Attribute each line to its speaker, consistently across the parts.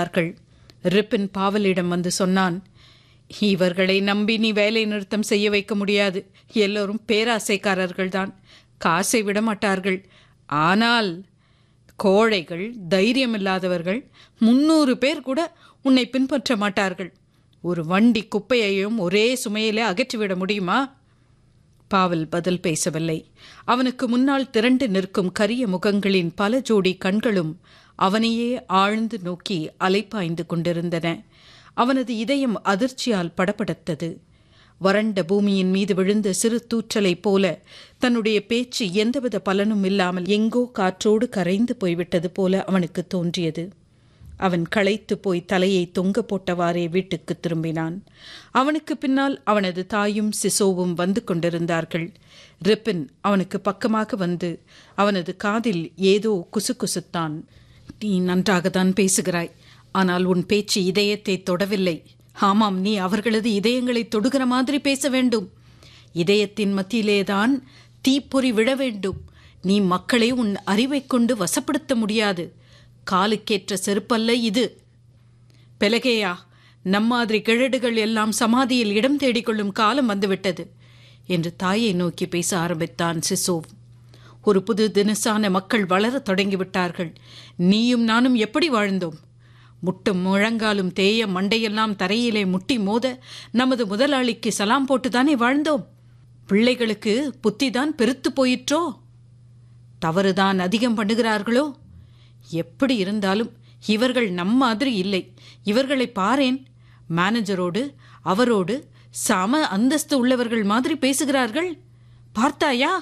Speaker 1: கொண்டிருந்தார்கள் ரிப்பின் பாவலிடம் வந்து சொன்னான் இவர்களை நம்பி நீ வேலை நிறுத்தம் செய்ய வைக்க முடியாது எல்லோரும் பேராசைக்காரர்கள்தான் காசை விட மாட்டார்கள் ஆனால் கோழைகள் தைரியமில்லாதவர்கள் முன்னூறு பேர் கூட உன்னை பின்பற்ற மாட்டார்கள் ஒரு வண்டி குப்பையையும் ஒரே சுமையிலே அகற்றிவிட முடியுமா பாவல் பதில் பேசவில்லை அவனுக்கு முன்னால் திரண்டு நிற்கும் கரிய முகங்களின் பல ஜோடி கண்களும் அவனையே ஆழ்ந்து நோக்கி அலைப்பாய்ந்து கொண்டிருந்தன அவனது இதயம் அதிர்ச்சியால் படபடத்தது வறண்ட பூமியின் மீது விழுந்த சிறு தூற்றலைப் போல தன்னுடைய பேச்சு எந்தவித பலனும் இல்லாமல் எங்கோ காற்றோடு கரைந்து போய்விட்டது போல அவனுக்கு தோன்றியது அவன் களைத்து போய் தலையை தொங்க போட்டவாறே வீட்டுக்கு திரும்பினான் அவனுக்கு பின்னால் அவனது தாயும் சிசோவும் வந்து கொண்டிருந்தார்கள் ரிப்பின் அவனுக்கு பக்கமாக வந்து அவனது காதில் ஏதோ குசுகுசுத்தான் நீ நன்றாகத்தான் பேசுகிறாய் ஆனால் உன் பேச்சு இதயத்தை தொடவில்லை ஆமாம் நீ அவர்களது இதயங்களை தொடுகிற மாதிரி பேச வேண்டும் இதயத்தின் மத்தியிலேதான் தீப்பொறி விழ வேண்டும் நீ மக்களை உன் அறிவைக் கொண்டு வசப்படுத்த முடியாது காலுக்கேற்ற செருப்பல்ல இது பெலகேயா நம்மாதிரி கிழடுகள் எல்லாம் சமாதியில் இடம் தேடிக்கொள்ளும் காலம் வந்துவிட்டது என்று தாயை நோக்கி பேச ஆரம்பித்தான் சிசோவ் ஒரு புது தினசான மக்கள் வளரத் தொடங்கிவிட்டார்கள் நீயும் நானும் எப்படி வாழ்ந்தோம் முட்டும் முழங்காலும் தேய மண்டையெல்லாம் தரையிலே முட்டி மோத நமது முதலாளிக்கு சலாம் போட்டுதானே வாழ்ந்தோம் பிள்ளைகளுக்கு புத்திதான் பெருத்து போயிற்றோ தவறுதான் அதிகம் பண்ணுகிறார்களோ எப்படி இருந்தாலும் இவர்கள் நம் மாதிரி இல்லை இவர்களை பாரேன் மேனேஜரோடு அவரோடு சம அந்தஸ்து உள்ளவர்கள் மாதிரி பேசுகிறார்கள் பார்த்தாயா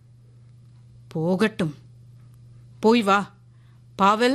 Speaker 1: போகட்டும் போய் வா பாவல்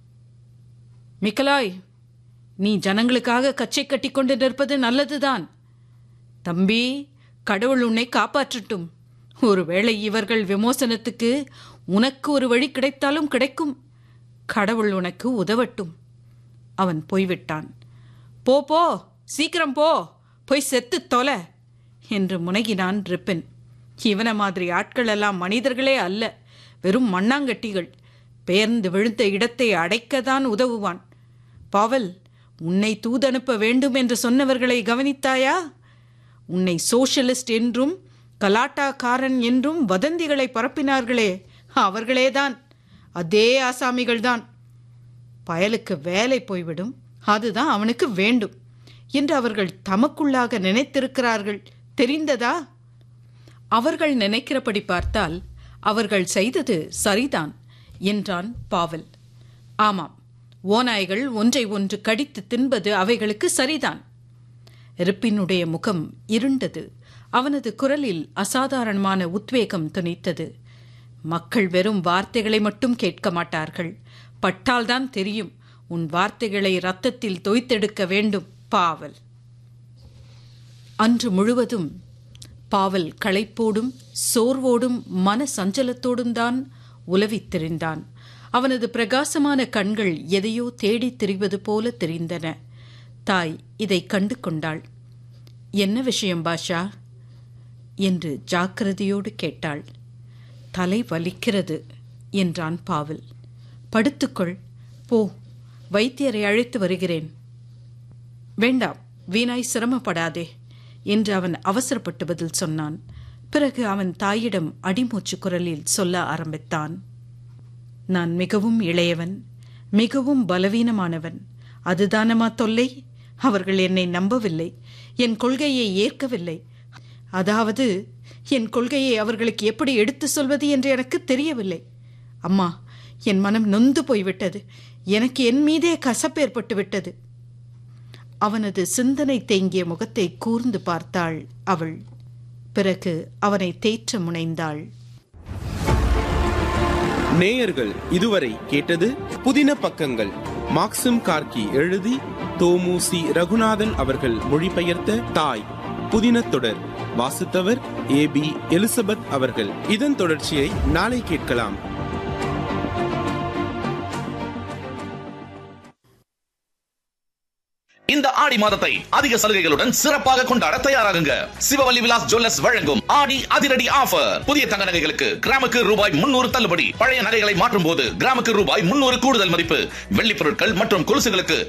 Speaker 1: மிக்கலாய் நீ ஜனங்களுக்காக கச்சை கட்டிக்கொண்டு நிற்பது நல்லதுதான் தம்பி கடவுள் உன்னை காப்பாற்றட்டும் ஒருவேளை இவர்கள் விமோசனத்துக்கு உனக்கு ஒரு வழி கிடைத்தாலும் கிடைக்கும் கடவுள் உனக்கு உதவட்டும் அவன் போய்விட்டான் போ போ சீக்கிரம் போ போய் செத்து தொலை என்று முனகினான் ரிப்பின் இவன மாதிரி ஆட்கள் எல்லாம் மனிதர்களே அல்ல வெறும் மண்ணாங்கட்டிகள் பெயர்ந்து விழுந்த இடத்தை அடைக்கத்தான் உதவுவான் பாவல் உன்னை தூதனுப்ப வேண்டும் என்று சொன்னவர்களை கவனித்தாயா உன்னை சோஷலிஸ்ட் என்றும் கலாட்டாக்காரன் என்றும் வதந்திகளை பரப்பினார்களே அவர்களேதான் அதே ஆசாமிகள்தான் பயலுக்கு வேலை போய்விடும் அதுதான் அவனுக்கு வேண்டும் என்று அவர்கள் தமக்குள்ளாக நினைத்திருக்கிறார்கள் தெரிந்ததா அவர்கள் நினைக்கிறபடி பார்த்தால் அவர்கள் செய்தது சரிதான் என்றான் பாவல் ஆமாம் ஓநாய்கள் ஒன்றை ஒன்று கடித்து தின்பது அவைகளுக்கு சரிதான் ரிப்பினுடைய முகம் இருண்டது அவனது குரலில் அசாதாரணமான உத்வேகம் துணித்தது மக்கள் வெறும் வார்த்தைகளை மட்டும் கேட்க மாட்டார்கள் பட்டால்தான் தெரியும் உன் வார்த்தைகளை ரத்தத்தில் தோய்த்தெடுக்க வேண்டும் பாவல் அன்று முழுவதும் பாவல் களைப்போடும் சோர்வோடும் மன சஞ்சலத்தோடும் தான் உலவித் திரிந்தான் அவனது பிரகாசமான கண்கள் எதையோ தேடித் திரிவது போல தெரிந்தன தாய் இதை கண்டு கொண்டாள் என்ன விஷயம் பாஷா என்று ஜாக்கிரதையோடு கேட்டாள் தலை வலிக்கிறது என்றான் பாவல் படுத்துக்கொள் போ வைத்தியரை அழைத்து வருகிறேன் வேண்டாம் வீணாய் சிரமப்படாதே என்று அவன் அவசரப்பட்டு பதில் சொன்னான் பிறகு அவன் தாயிடம் அடிமூச்சு குரலில் சொல்ல ஆரம்பித்தான் நான் மிகவும் இளையவன் மிகவும் பலவீனமானவன் அதுதானமா தொல்லை அவர்கள் என்னை நம்பவில்லை என் கொள்கையை ஏற்கவில்லை அதாவது என் கொள்கையை அவர்களுக்கு எப்படி எடுத்து சொல்வது என்று எனக்கு தெரியவில்லை அம்மா என் மனம் நொந்து போய்விட்டது எனக்கு என் மீதே கசப்பேற்பட்டு விட்டது அவனது சிந்தனை தேங்கிய முகத்தை கூர்ந்து பார்த்தாள் அவள் பிறகு அவனை தேற்ற முனைந்தாள்
Speaker 2: நேயர்கள் இதுவரை கேட்டது புதின பக்கங்கள் மாக்சிம் கார்கி எழுதி தோமு சி ரகுநாதன் அவர்கள் மொழிபெயர்த்த தாய் புதின தொடர் வாசித்தவர் ஏ பி எலிசபெத் அவர்கள் இதன் தொடர்ச்சியை நாளை கேட்கலாம்
Speaker 3: இந்த ஆடி மாதத்தை அதிக சலுகைகளுடன் சிறப்பாக கொண்டாட தயாராகுங்க சிவவல்லி விலாஸ் ஜுவல்லர்ஸ் வழங்கும் ஆடி அதிரடி ஆஃபர் புதிய தங்க நகைகளுக்கு கிராமுக்கு ரூபாய் முன்னூறு தள்ளுபடி பழைய நகைகளை மாற்றும் போது கிராமுக்கு ரூபாய் முன்னூறு கூடுதல் மதிப்பு வெள்ளி பொருட்கள் மற்றும் கொலுசுகளுக்கு